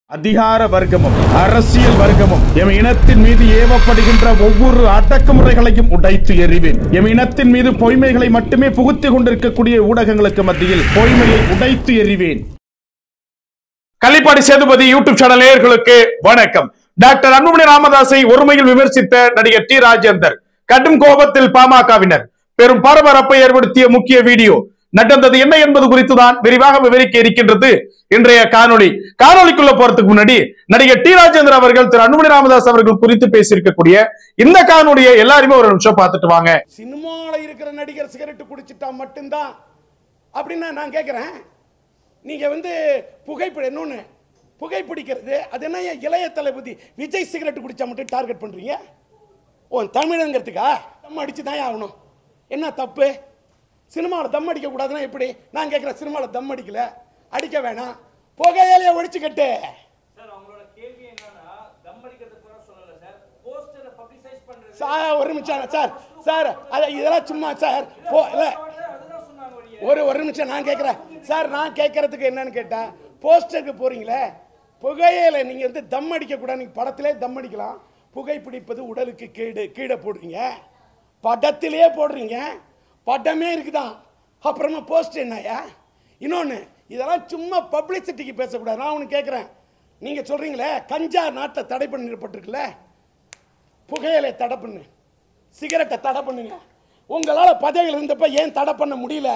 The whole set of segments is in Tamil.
அதிகார வர்க்கமும் அரசியல் வர்க்கமும் எம் இனத்தின் மீது ஏவப்படுகின்ற ஒவ்வொரு அடக்குமுறைகளையும் உடைத்து எறிவேன் எம் இனத்தின் மீது பொய்மைகளை மட்டுமே புகுத்திக் கொண்டிருக்கக்கூடிய ஊடகங்களுக்கு மத்தியில் பொய்மையை உடைத்து எறிவேன் கள்ளிப்பாடி சேதுபதி யூடியூப் சேனல் நேயர்களுக்கு வணக்கம் டாக்டர் அன்புமணி ராமதாஸை ஒருமையில் விமர்சித்த நடிகர் டி ராஜேந்தர் கடும் கோபத்தில் பாமகவினர் பெரும் பரபரப்பை ஏற்படுத்திய முக்கிய வீடியோ நடந்தது என்ன என்பது குறித்து தான் விரிவாக விவரிக்க இருக்கின்றது இன்றைய காணொளி காணொளிக்குள்ள போறதுக்கு முன்னாடி நடிகர் டி ராஜேந்தர் அவர்கள் திரு அன்புமணி ராமதாஸ் அவர்கள் குறித்து பேசியிருக்கக்கூடிய இந்த காணொளியை எல்லாருமே ஒரு நிமிஷம் பார்த்துட்டு வாங்க சினிமால இருக்கிற நடிகர் சிகரெட் குடிச்சிட்டா மட்டும்தான் அப்படின்னு நான் கேட்குறேன் நீங்க வந்து புகைப்பட இன்னொன்று புகைப்பிடிக்கிறது அது என்ன ஏன் இளைய தளபதி விஜய் சிகரெட் குடிச்சா மட்டும் டார்கெட் பண்றீங்க ஓ தமிழங்கிறதுக்கா தம் அடிச்சு தான் ஆகணும் என்ன தப்பு சினிமாவில் தம் அடிக்க கூடாதுன்னா எப்படி நான் கேட்குறேன் சினிமாவில் தம் அடிக்கல அடிக்க வேணாம் புகையிலே ஒழிச்சுக்கட்டு சார் அவங்களோட கேள்வி என்னன்னா தம் அடிக்கிறது கூட சொல்லல சார் போஸ்டரை பப்ளிசைஸ் பண்றது சார் ஒரு நிமிஷம் சார் சார் அது இதெல்லாம் சும்மா சார் போ இல்லை அதுதான் சொன்னாங்க ஒழிய ஒரு ஒரு நிமிஷம் நான் கேட்குறேன் சார் நான் கேட்கறதுக்கு என்னன்னு கேட்டேன் போஸ்டருக்கு போறீங்களே புகையில நீங்க வந்து தம் அடிக்க கூட நீங்க படத்திலே தம் அடிக்கலாம் புகைப்பிடிப்பது உடலுக்கு கேடு கீழே போடுறீங்க படத்திலே போடுறீங்க படமே இருக்குதான் அப்புறமா போஸ்ட் என்னய்யா இன்னொன்று இதெல்லாம் சும்மா பப்ளிசிட்டிக்கு பேசக்கூடாது நான் ஒன்று கேட்குறேன் நீங்கள் சொல்கிறீங்களே கஞ்சா நாட்டில் தடை பண்ணிடப்பட்டிருக்குல்ல புகையிலை தடை பண்ணு சிகரெட்டை தடை பண்ணுங்க உங்களால் பதவியில் இருந்தப்ப ஏன் தடை பண்ண முடியல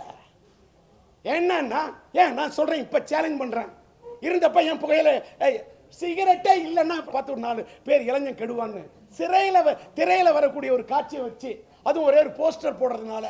என்னன்னா ஏன் நான் சொல்றேன் இப்ப சேலஞ்ச் பண்றேன் இருந்தப்ப என் புகையில ஏய், சிகரெட்டே இல்லைன்னா பார்த்து ஒரு நாலு பேர் இளைஞன் கெடுவான்னு சிறையில வ- திரையில வரக்கூடிய ஒரு காட்சியை வச்சு அதுவும் ஒரே ஒரு போஸ்டர் போடுறதுனால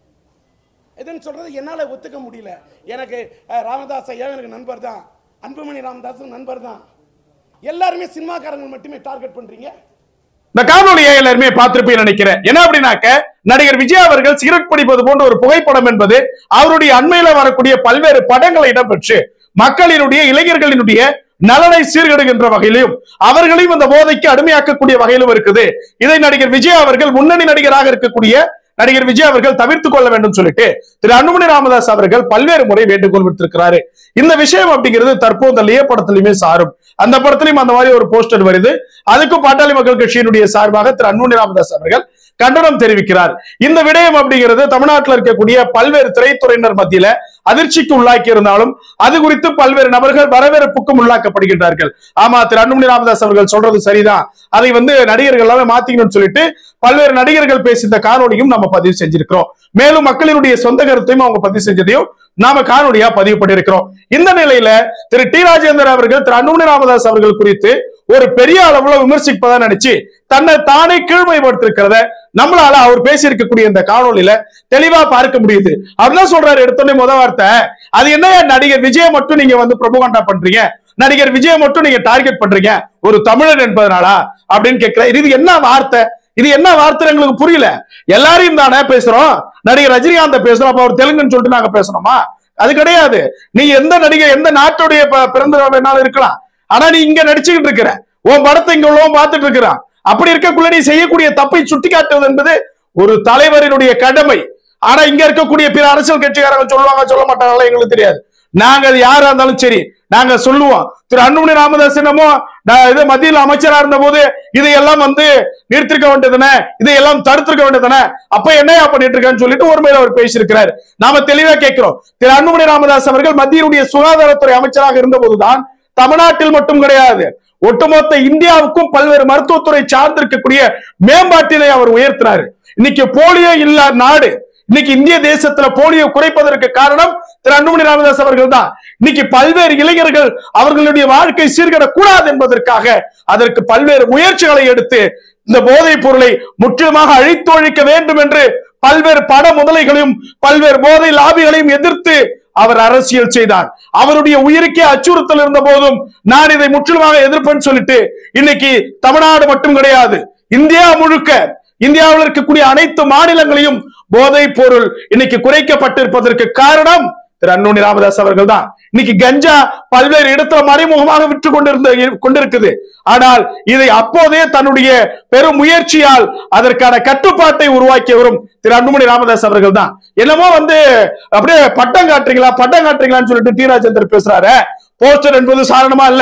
எதுன்னு சொல்றது என்னால ஒத்துக்க முடியல எனக்கு அஹ், ராமதாஸ் ஐயா எனக்கு நண்பர் தான் அன்புமணி ராமதாஸும் நண்பர் தான் எல்லாருமே சினிமாக்காரங்க மட்டுமே டார்கெட் பண்றீங்க இந்த காணொலியை எல்லாருமே பார்த்திருப்பேன் நினைக்கிறேன் என்ன அப்படின்னாக்க நடிகர் விஜய் அவர்கள் சிகரெட் பிடிப்பது போன்ற ஒரு புகைப்படம் என்பது அவருடைய அண்மையில வரக்கூடிய பல்வேறு படங்களை இடம்பெற்று மக்களினுடைய இளைஞர்களினுடைய நலனை சீர்கெடுகின்ற வகையிலும் அவர்களையும் இந்த போதைக்கு அடிமையாக்கக்கூடிய வகையிலும் இருக்குது இதை நடிகர் விஜய் அவர்கள் முன்னணி நடிகராக இருக்கக்கூடிய நடிகர் விஜய் அவர்கள் தவிர்த்துக் கொள்ள வேண்டும் சொல்லிட்டு திரு அன்புமணி ராமதாஸ் அவர்கள் பல்வேறு முறை வேண்டுகோள் விடுத்திருக்கிறாரு இந்த விஷயம் அப்படிங்கிறது தற்போது அந்த லியோ படத்திலுமே சாரும் அந்த படத்திலையும் அந்த மாதிரி ஒரு போஸ்டர் வருது அதுக்கும் பாட்டாளி மக்கள் கட்சியினுடைய சார்பாக திரு அன்புமணி ராமதாஸ் அவர்கள் கண்டனம் தெரிவிக்கிறார் இந்த விடயம் அப்படிங்கிறது தமிழ்நாட்டில் இருக்கக்கூடிய பல்வேறு திரைத்துறையினர் மத்தியில அதிர்ச்சிக்கு உள்ளாக்கி இருந்தாலும் அது குறித்து பல்வேறு நபர்கள் வரவேற்புக்கும் உள்ளாக்கப்படுகின்றார்கள் ஆமா திரு அன்புமணி ராமதாஸ் அவர்கள் சொல்றது சரிதான் அதை வந்து நடிகர்கள் எல்லாமே மாத்திக்கணும்னு சொல்லிட்டு பல்வேறு நடிகர்கள் பேசி இந்த காணொலியும் நம்ம பதிவு செஞ்சிருக்கிறோம் மேலும் மக்களினுடைய சொந்த கருத்தையும் அவங்க பதிவு செஞ்சதையும் நாம காணொலியா பதிவு பண்ணியிருக்கிறோம் இந்த நிலையில திரு டி ராஜேந்தர் அவர்கள் திரு அன்புமணி ராமதாஸ் அவர்கள் குறித்து ஒரு பெரிய அளவுல விமர்சிப்பதா நினைச்சு தன்னை தானே கீழ்மைப்படுத்திருக்கிறத நம்மளால அவர் பேசியிருக்கக்கூடிய இந்த காணொலியில தெளிவா பார்க்க முடியுது அவர் என்ன சொல்றாரு எடுத்தோடனே முத வார்த்தை அது என்ன நடிகர் விஜய் மட்டும் நீங்க வந்து ப்ரொபகண்டா பண்றீங்க நடிகர் விஜய் மட்டும் நீங்க டார்கெட் பண்றீங்க ஒரு தமிழன் என்பதனாலா அப்படின்னு கேட்கிற இது என்ன வார்த்தை இது என்ன வார்த்தை எங்களுக்கு புரியல எல்லாரையும் தானே பேசுறோம் நடிகர் ரஜினிகாந்த பேசுறோம் அப்ப அவர் தெலுங்குன்னு சொல்லிட்டு நாங்க பேசணுமா அது கிடையாது நீ எந்த நடிகை எந்த நாட்டுடைய ப- பிறந்த நாள் வேணாலும் இருக்கலாம் ஆனா நீ இங்க நடிச்சுக்கிட்டு இருக்கிற உன் படத்தை இங்க உள்ளவன் பார்த்துட்டு இருக்கிறான் அப்படி இருக்கக்குள்ள நீ செய்யக்கூடிய தப்பை சுட்டி காட்டுவது என்பது ஒரு தலைவரினுடைய கடமை ஆனா இங்க இருக்கக்கூடிய பிற அரசியல் கட்சிக்காரங்க சொல்லுவாங்க சொல்ல மாட்டாங்களா எங்களுக்கு தெரியாது நாங்க அது யாரா இருந்தாலும் சரி நாங்க சொல்லுவோம் திரு அன்புமணி ராமதாஸ் என்னமோ நான் இது மத்தியில் அமைச்சரா இருந்த போது இதையெல்லாம் வந்து நிறுத்திருக்க வேண்டியதுனே இதையெல்லாம் தடுத்திருக்க வேண்டியதுனே அப்ப என்னையா பண்ணிட்டு இருக்கான்னு சொல்லிட்டு ஒரு மேல அவர் பேசியிருக்கிறார் நாம தெளிவா கேட்கிறோம் திரு அன்புமணி ராமதாஸ் அவர்கள் மத்தியினுடைய சுகாதாரத்துறை அமைச்சராக இருந்த போதுதான் தமிழ்நாட்டில் மட்டும் கிடையாது ஒட்டுமொத்த இந்தியாவுக்கும் பல்வேறு மருத்துவத்துறை சார்ந்திருக்கக்கூடிய மேம்பாட்டினை அவர் உயர்த்தினாரு இன்னைக்கு போலியோ இல்லா நாடு இன்னைக்கு இந்திய தேசத்துல போலியோ குறைப்பதற்கு காரணம் திரு அன்புமணி ராமதாஸ் அவர்கள் தான் இன்னைக்கு பல்வேறு இளைஞர்கள் அவர்களுடைய வாழ்க்கை சீர்கெடக்கூடாது என்பதற்காக அதற்கு பல்வேறு முயற்சிகளை எடுத்து இந்த போதைப் பொருளை முற்றிலுமாக அழித்தொழிக்க வேண்டும் என்று பல்வேறு பட முதலைகளையும் பல்வேறு போதை லாபிகளையும் எதிர்த்து அவர் அரசியல் செய்தார் அவருடைய உயிருக்கே அச்சுறுத்தல் இருந்த போதும் நான் இதை முற்றிலுமாக எதிர்ப்பேன்னு சொல்லிட்டு இன்னைக்கு தமிழ்நாடு மட்டும் கிடையாது இந்தியா முழுக்க இந்தியாவில் இருக்கக்கூடிய அனைத்து மாநிலங்களையும் போதைப் பொருள் இன்னைக்கு குறைக்கப்பட்டிருப்பதற்கு காரணம் திரு அன்புமணி ராமதாஸ் அவர்கள் தான் இன்னைக்கு கஞ்சா பல்வேறு இடத்துல மறைமுகமாக விற்று கொண்டிருந்த கொண்டிருக்குது ஆனால் இதை அப்போதே தன்னுடைய பெரும் முயற்சியால் அதற்கான கட்டுப்பாட்டை உருவாக்கியவரும் திரு அன்புமணி ராமதாஸ் அவர்கள் தான் என்னமோ வந்து அப்படியே பட்டம் காட்டுறீங்களா பட்டம் காட்டுறீங்களான்னு சொல்லிட்டு டி ராஜேந்தர் பேசுறாரு போஸ்டர் என்பது சாதாரணமா இல்ல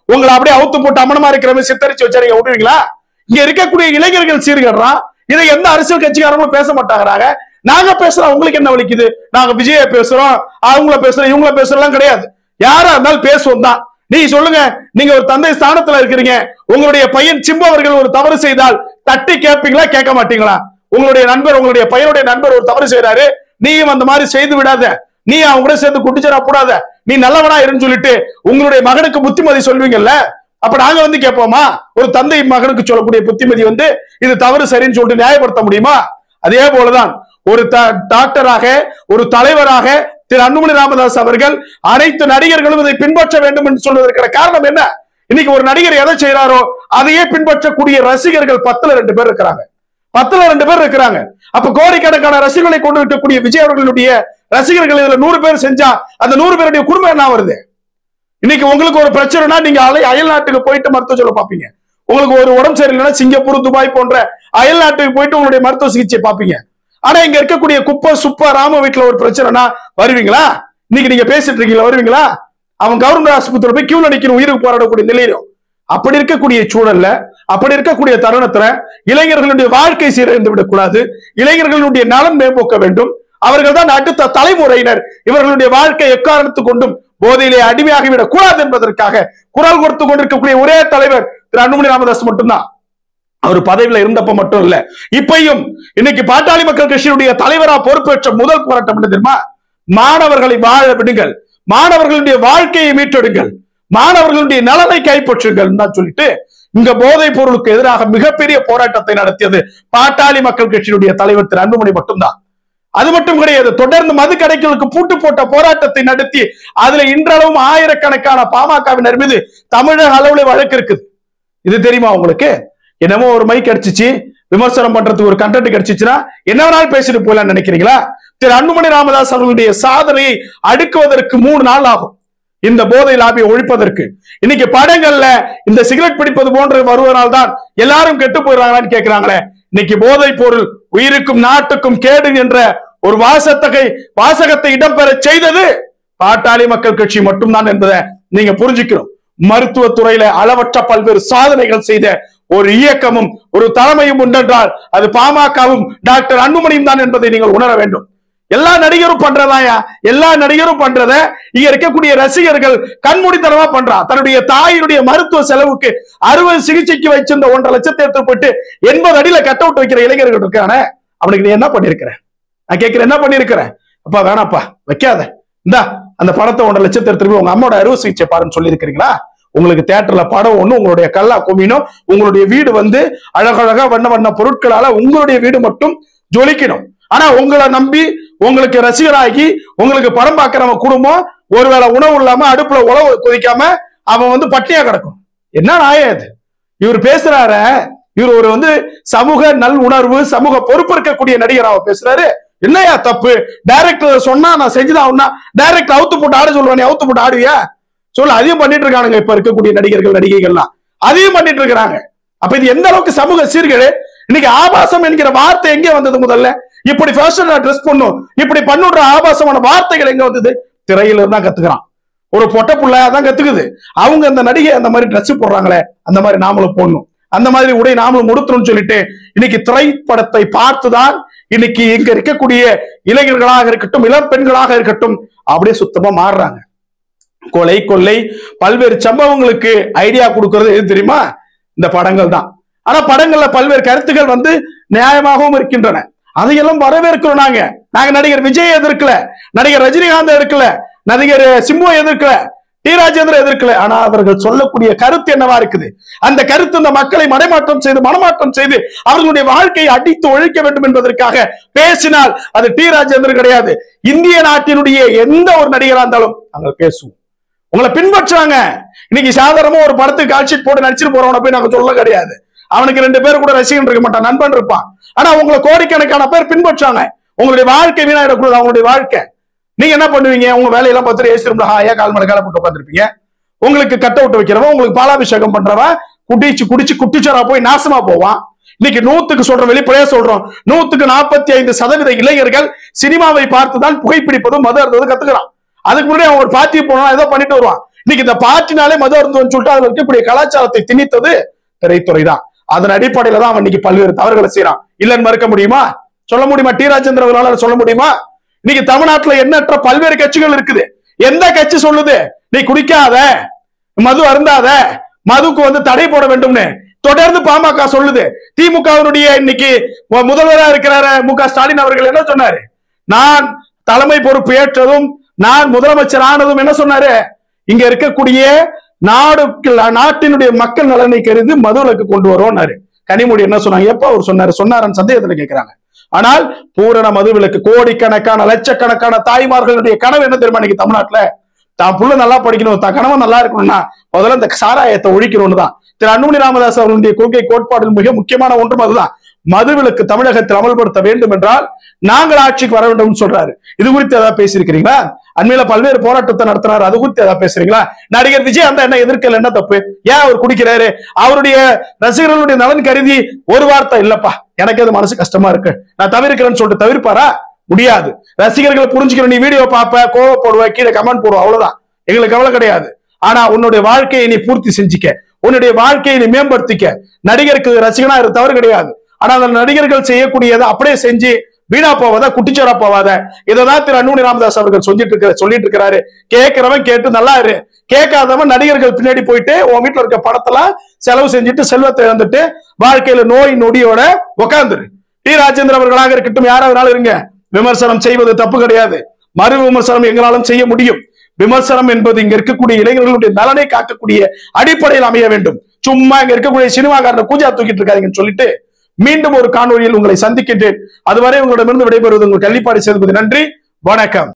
உங்களை அப்படியே அவுத்து போட்டு அமனமா இருக்கிற மாதிரி சித்தரிச்சு வச்சா நீங்க விடுவீங்களா இங்க இருக்கக்கூடிய இளைஞர்கள் சீர்கடுறான் இதை எந்த அரசியல் கட்சிக்காரங்களும் பேச மாட்டாங்கறாங்க நாங்க பேசுறோம் உங்களுக்கு என்ன வலிக்குது நாங்க விஜய பேசுறோம் அவங்கள பேசுறோம் இவங்கள பேசுறோம் கிடையாது யாரா இருந்தாலும் பேசுவோம் தான் நீ சொல்லுங்க நீங்க ஒரு தந்தை ஸ்தானத்துல இருக்கிறீங்க உங்களுடைய பையன் சிம்பு அவர்கள் ஒரு தவறு செய்தால் தட்டி கேட்பீங்களா கேட்க மாட்டீங்களா உங்களுடைய நண்பர் உங்களுடைய பையனுடைய நண்பர் ஒரு தவறு செய்யறாரு நீயும் அந்த மாதிரி செய்து விடாத நீ அவங்க கூட சேர்ந்து குட்டிச்சரா போடாத நீ நல்லவனா இருன்னு சொல்லிட்டு உங்களுடைய மகனுக்கு புத்திமதி சொல்வீங்கல்ல அப்ப நாங்க வந்து கேட்போமா ஒரு தந்தை மகனுக்கு சொல்லக்கூடிய புத்திமதி வந்து இது தவறு சரின்னு சொல்லிட்டு நியாயப்படுத்த முடியுமா அதே போலதான் ஒரு த- டாக்டராக ஒரு தலைவராக திரு அன்புமணி ராமதாஸ் அவர்கள் அனைத்து நடிகர்களும் இதை பின்பற்ற வேண்டும் என்று சொல்வதற்கான காரணம் என்ன இன்னைக்கு ஒரு நடிகர் எதை செய்யறாரோ அதையே பின்பற்றக்கூடிய ரசிகர்கள் பத்துல ரெண்டு பேர் இருக்கிறாங்க பத்துல ரெண்டு பேர் இருக்கிறாங்க அப்ப கோடிக்கணக்கான ரசிகர்களை கொண்டு இருக்கக்கூடிய விஜய் அவர்களுடைய ரசிகர்கள் இதுல நூறு பேர் செஞ்சா அந்த நூறு பேருடைய குடும்பம் என்ன வருது இன்னைக்கு உங்களுக்கு ஒரு பிரச்சனைனா நீங்க அலை அயல் நாட்டுக்கு போயிட்டு மருத்துவ சொல்ல பாப்பீங்க உங்களுக்கு ஒரு உடம்பு சரியில்லைன்னா சிங்கப்பூர் துபாய் போன்ற அயல் நாட்டுக்கு போயிட்டு உங்களுடைய மருத்துவ சிகிச்சை பாப்பீங்க ஆனா இங்க இருக்கக்கூடிய குப்பை சுப்பா ராம வீட்டுல ஒரு பிரச்சனைனா வருவீங்களா இன்னைக்கு நீங்க பேசிட்டு இருக்கீங்களா வருவீங்களா அவன் கவர்மெண்ட் ஆஸ்பத்திரி போய் கியூல நிக்கணும் உயிருக்கு போராடக்கூடிய நிலையிலும் அப்படி இருக்கக்கூடிய சூழல்ல அப்படி இருக்கக்கூடிய தருணத்துல இளைஞர்களுடைய வாழ்க்கை சீரழிந்து விடக்கூடாது இளைஞர்களுடைய நலன் மேம்போக்க வேண்டும் அவர்கள் தான் அடுத்த தலைமுறையினர் இவர்களுடைய வாழ்க்கை எக்காரணத்து கொண்டும் போதையிலே அடிமையாகிவிடக் கூடாது என்பதற்காக குரல் கொடுத்து கொண்டிருக்கக்கூடிய ஒரே தலைவர் திரு அன்புமணி ராமதாஸ் மட்டும்தான் அவர் பதவியில இருந்தப்ப மட்டும் இல்ல இப்பையும் இன்னைக்கு பாட்டாளி மக்கள் கட்சியினுடைய தலைவரா பொறுப்பேற்ற முதல் போராட்டம் என்ன தெரியுமா மாணவர்களை வாழ விடுங்கள் மாணவர்களுடைய வாழ்க்கையை மீட்டெடுங்கள் மாணவர்களுடைய நலனை கைப்பற்றுங்கள் தான் சொல்லிட்டு இங்க போதைப் பொருளுக்கு எதிராக மிகப்பெரிய போராட்டத்தை நடத்தியது பாட்டாளி மக்கள் கட்சியினுடைய தலைவர் திரு அன்புமணி மட்டும்தான் அது மட்டும் கிடையாது தொடர்ந்து மது கடைகளுக்கு பூட்டு போட்ட போராட்டத்தை நடத்தி அதுல இன்றளவும் ஆயிரக்கணக்கான பாமகவினர் மீது தமிழக அளவுல வழக்கு இருக்குது இது தெரியுமா உங்களுக்கு என்னமோ ஒரு மைக் அடிச்சிச்சு விமர்சனம் பண்றதுக்கு ஒரு கண்டென்ட் கிடைச்சிச்சுன்னா என்ன வேணாலும் பேசிட்டு போயிடலாம்னு நினைக்கிறீங்களா திரு அன்புமணி ராமதாஸ் அவர்களுடைய சாதனையை அடுக்குவதற்கு மூணு நாள் ஆகும் இந்த போதை லாபியை ஒழிப்பதற்கு இன்னைக்கு படங்கள்ல இந்த சிகரெட் பிடிப்பது போன்ற வருவதால் தான் எல்லாரும் கெட்டு போயிடுறாங்களான்னு கேட்கிறாங்களே இன்னைக்கு போதைப் பொருள் உயிருக்கும் நாட்டுக்கும் கேடு என்ற ஒரு வாசத்தகை வாசகத்தை இடம்பெற செய்தது பாட்டாளி மக்கள் கட்சி மட்டும்தான் என்பதை நீங்க புரிஞ்சுக்கணும் மருத்துவத்துறையில அளவற்ற பல்வேறு சாதனைகள் செய்த ஒரு இயக்கமும் ஒரு தலைமையும் உண்டென்றால் அது பாமகவும் டாக்டர் அன்புமணியும் தான் என்பதை நீங்கள் உணர வேண்டும் எல்லா நடிகரும் பண்றதாயா எல்லா நடிகரும் பண்றத இங்க இருக்கக்கூடிய ரசிகர்கள் கண்மூடித்தனமா பண்றான் தன்னுடைய தாயினுடைய மருத்துவ செலவுக்கு அறுபது சிகிச்சைக்கு வச்சிருந்த ஒன்றரை லட்சத்தை எடுத்து போட்டு எண்பது அடியில கட் அவுட் வைக்கிற இளைஞர்கள் இருக்கானே அவனுக்கு நீ என்ன பண்ணிருக்கிற நான் கேட்கிறேன் என்ன பண்ணிருக்கிறேன் அப்பா வேணாப்பா வைக்காத இந்தா அந்த பணத்தை ஒன்றரை லட்சத்தை எடுத்துட்டு போய் உங்க அம்மாவோட அறுவை சிகிச்சை பாருன்னு சொல்லியிருக்கிறீங்களா உங்களுக்கு தியேட்டர்ல படம் ஒண்ணு உங்களுடைய கல்லா குமினும் உங்களுடைய வீடு வந்து அழகழகா வண்ண வண்ண பொருட்களால உங்களுடைய வீடு மட்டும் ஜொலிக்கணும் ஆனா உங்களை நம்பி உங்களுக்கு ரசிகராகி உங்களுக்கு படம் பார்க்கிறவன் குடும்பம் ஒருவேளை உணவு இல்லாம அடுப்புல உழவு கொதிக்காம அவன் வந்து பட்டினியா கிடக்கும் என்ன நாயம் இது இவர் பேசுறார இவர் ஒரு வந்து சமூக நல் உணர்வு சமூக பொறுப்பு இருக்கக்கூடிய நடிகர் அவ பேசுறாரு என்னையா தப்பு டைரக்டர் சொன்னா நான் செஞ்சுதான் ஆகணும்னா டைரக்டர் அவுத்து போட்டு ஆட சொல்லுவானே அவுத்து போட்டு ஆடுவியா சொல்லு அதையும் பண்ணிட்டு இருக்கானுங்க இப்ப இருக்கக்கூடிய நடிகர்கள் நடிகைகள்லாம் அதையும் பண்ணிட்டு இருக்கிறாங்க அப்ப இது எந்த அளவுக்கு சமூக சீர்கேடு இன்னைக்கு ஆபாசம் என்கிற வார்த்தை எங்க வந்தது முதல்ல இப்படி ஃபேஷனா ட்ரெஸ் பண்ணும் இப்படி பண்ணுற ஆபாசமான வார்த்தைகள் எங்க வந்தது திரையில இருந்தா கத்துக்கிறான் ஒரு பொட்ட புள்ளையா தான் கத்துக்குது அவங்க அந்த நடிகை அந்த மாதிரி ட்ரெஸ் போடுறாங்களே அந்த மாதிரி நாமளும் போடணும் அந்த மாதிரி உடை நாமளும் உடுத்தணும்னு சொல்லிட்டு இன்னைக்கு திரைப்படத்தை பார்த்துதான் இன்னைக்கு இங்க இருக்கக்கூடிய இளைஞர்களாக இருக்கட்டும் இளம் பெண்களாக இருக்கட்டும் அப்படியே சுத்தமா மாறுறாங்க கொலை கொள்ளை பல்வேறு சம்பவங்களுக்கு ஐடியா கொடுக்கறது எது தெரியுமா இந்த படங்கள் தான் ஆனா படங்கள்ல பல்வேறு கருத்துக்கள் வந்து நியாயமாகவும் இருக்கின்றன அதையெல்லாம் வரவேற்கிறோம் நாங்க நாங்க நடிகர் விஜய் எதிர்க்கல நடிகர் ரஜினிகாந்த் எதிர்க்கல நடிகர் சிம்பு எதிர்க்கல டி ராஜேந்திரன் எதிர்க்கல ஆனா அவர்கள் சொல்லக்கூடிய கருத்து என்னவா இருக்குது அந்த கருத்து இந்த மக்களை மடைமாற்றம் செய்து மனமாற்றம் செய்து அவர்களுடைய வாழ்க்கையை அடித்து ஒழிக்க வேண்டும் என்பதற்காக பேசினால் அது டி ராஜேந்திரன் கிடையாது இந்திய நாட்டினுடைய எந்த ஒரு நடிகரா இருந்தாலும் நாங்கள் பேசுவோம் உங்களை பின்பற்றாங்க இன்னைக்கு சாதாரணமா ஒரு படத்துக்கு காட்சி போட்டு நடிச்சிட்டு போறவன போய் நாங்க சொல்ல கிடையாது அவனுக்கு ரெண்டு பேர் கூட ரசிகன் இருக்க மாட்டான் நண்பன் இருப்பான் ஆனா உங்களை கோடிக்கணக்கான பேர் பின்பற்றாங்க உங்களுடைய வாழ்க்கை வீணாயிடக்கூடாது அவங்களுடைய வாழ்க்கை நீங்க என்ன பண்ணுவீங்க உங்க வேலையெல்லாம் பார்த்துட்டு ஏசி ரூம்ல ஹாயா கால் மணி கால போட்டு உட்காந்துருப்பீங்க உங்களுக்கு கட் அவுட் வைக்கிறவன் உங்களுக்கு பாலாபிஷேகம் பண்றவன் குடிச்சு குடிச்சு குட்டிச்சரா போய் நாசமா போவான் இன்னைக்கு நூத்துக்கு சொல்றோம் வெளிப்படையா சொல்றோம் நூத்துக்கு நாற்பத்தி ஐந்து சதவீத இளைஞர்கள் சினிமாவை பார்த்துதான் புகைப்பிடிப்பதும் மது அருந்ததும் கத்துக்கிறான் அதுக்கு முன்னாடி அவன் ஒரு பார்ட்டி போனா ஏதோ பண்ணிட்டு வருவான் இன்னைக்கு இந்த பாட்டினாலே மது அருந்துவன்னு சொல்லிட்டு அதுல இருக்கக்கூடிய கலாச்சாரத்தை திணித்தது திரைத்துறை தான் அதன் அடிப்படையில தான் அவன் இன்னைக்கு பல்வேறு தவறுகளை செய்யறான் இல்லைன்னு மறுக்க முடியுமா சொல்ல முடியுமா டி ராஜேந்திர அவர்களால சொல்ல முடியுமா இன்னைக்கு தமிழ்நாட்டுல எண்ணற்ற பல்வேறு கட்சிகள் இருக்குது எந்த கட்சி சொல்லுது நீ குடிக்காத மது அருந்தாத மதுக்கு வந்து தடை போட வேண்டும்னு தொடர்ந்து பாமக சொல்லுது திமுகவினுடைய இன்னைக்கு மு- முதல்வரா இருக்கிறார மு க ஸ்டாலின் அவர்கள் என்ன சொன்னாரு நான் தலைமை பொறுப்பு ஏற்றதும் நான் முதலமைச்சர் ஆனதும் என்ன சொன்னாரு இங்க இருக்கக்கூடிய நாடு நாட்டினுடைய மக்கள் நலனை கருதி மதுவிலக்கு கொண்டு வரோம்னாரு கனிமொழி என்ன சொன்னாங்க எப்ப அவர் சொன்னாரு சொன்னாரன்னு சந்தேகத்துல கேட்கிறாங்க ஆனால் பூரண மதுவிலக்கு கோடிக்கணக்கான லட்சக்கணக்கான தாய்மார்களுடைய கனவு என்ன தெரியுமா இன்னைக்கு தமிழ்நாட்டுல தான் புள்ள நல்லா படிக்கணும் தான் கணவன் நல்லா இருக்கணும்னா முதல்ல இந்த சாராயத்தை ஒழிக்கணும்னு தான் திரு அன்புமணி ராமதாஸ் அவர்களுடைய கொள்கை கோட்பாடு மிக முக்கியமான ஒன்றும் அதுதான் மதுவிலக்கு தமிழகத்தில் அமல்படுத்த வேண்டும் என்றால் நாங்கள் ஆட்சிக்கு வர வேண்டும் சொல்றாரு இது குறித்து ஏதாவது பேசியிருக்கிறீங்களா அண்மையில பல்வேறு போராட்டத்தை நடத்தினார் அது குறித்து ஏதாவது பேசுறீங்களா நடிகர் விஜய் அந்த என்ன எதிர்க்கல என்ன தப்பு ஏன் அவர் குடிக்கிறாரு அவருடைய ரசிகர்களுடைய நலன் கருதி ஒரு வார்த்தை இல்லப்பா எனக்கு அது மனசு கஷ்டமா இருக்கு நான் தவிர்க்கிறேன்னு சொல்லிட்டு தவிர்ப்பாரா முடியாது ரசிகர்களை புரிஞ்சுக்கிற நீ வீடியோ பார்ப்ப கோவப்படுவ கீழே கமெண்ட் போடுவ அவ்வளவுதான் எங்களுக்கு கவலை கிடையாது ஆனா உன்னுடைய வாழ்க்கையை நீ பூர்த்தி செஞ்சுக்க உன்னுடைய வாழ்க்கையை நீ மேம்படுத்திக்க நடிகருக்கு ரசிகனா இது தவறு கிடையாது ஆனா அந்த நடிகர்கள் செய்யக்கூடியதை அப்படியே செஞ்சு வீணா போவாத குட்டிச்சோரா போவாத இததான் திரு அன்புமணி ராமதாஸ் அவர்கள் சொல்லிட்டு இருக்கிற சொல்லிட்டு இருக்கிறாரு கேட்கிறவன் கேட்டு நல்லா இரு கேட்காதவன் நடிகர்கள் பின்னாடி போயிட்டு உன் வீட்டுல இருக்க படத்தெல்லாம் செலவு செஞ்சுட்டு செல்வத்தை இழந்துட்டு வாழ்க்கையில நோய் நொடியோட உட்காந்துரு டி ராஜேந்திர அவர்களாக இருக்கட்டும் யாராவது இருங்க விமர்சனம் செய்வது தப்பு கிடையாது மறு விமர்சனம் எங்களாலும் செய்ய முடியும் விமர்சனம் என்பது இங்க இருக்கக்கூடிய இளைஞர்களுடைய நலனை காக்கக்கூடிய அடிப்படையில் அமைய வேண்டும் சும்மா இங்க இருக்கக்கூடிய சினிமாக்காரனை கூஜா தூக்கிட்டு இருக்காதீங்கன்னு சொல்லிட்டு மீண்டும் ஒரு காணொளியில் உங்களை சந்திக்கின்றேன் அதுவரை உங்களிடமிருந்து விடைபெறுவது உங்கள் கள்ளிப்பாடி சேதுபதி நன்றி வணக்கம்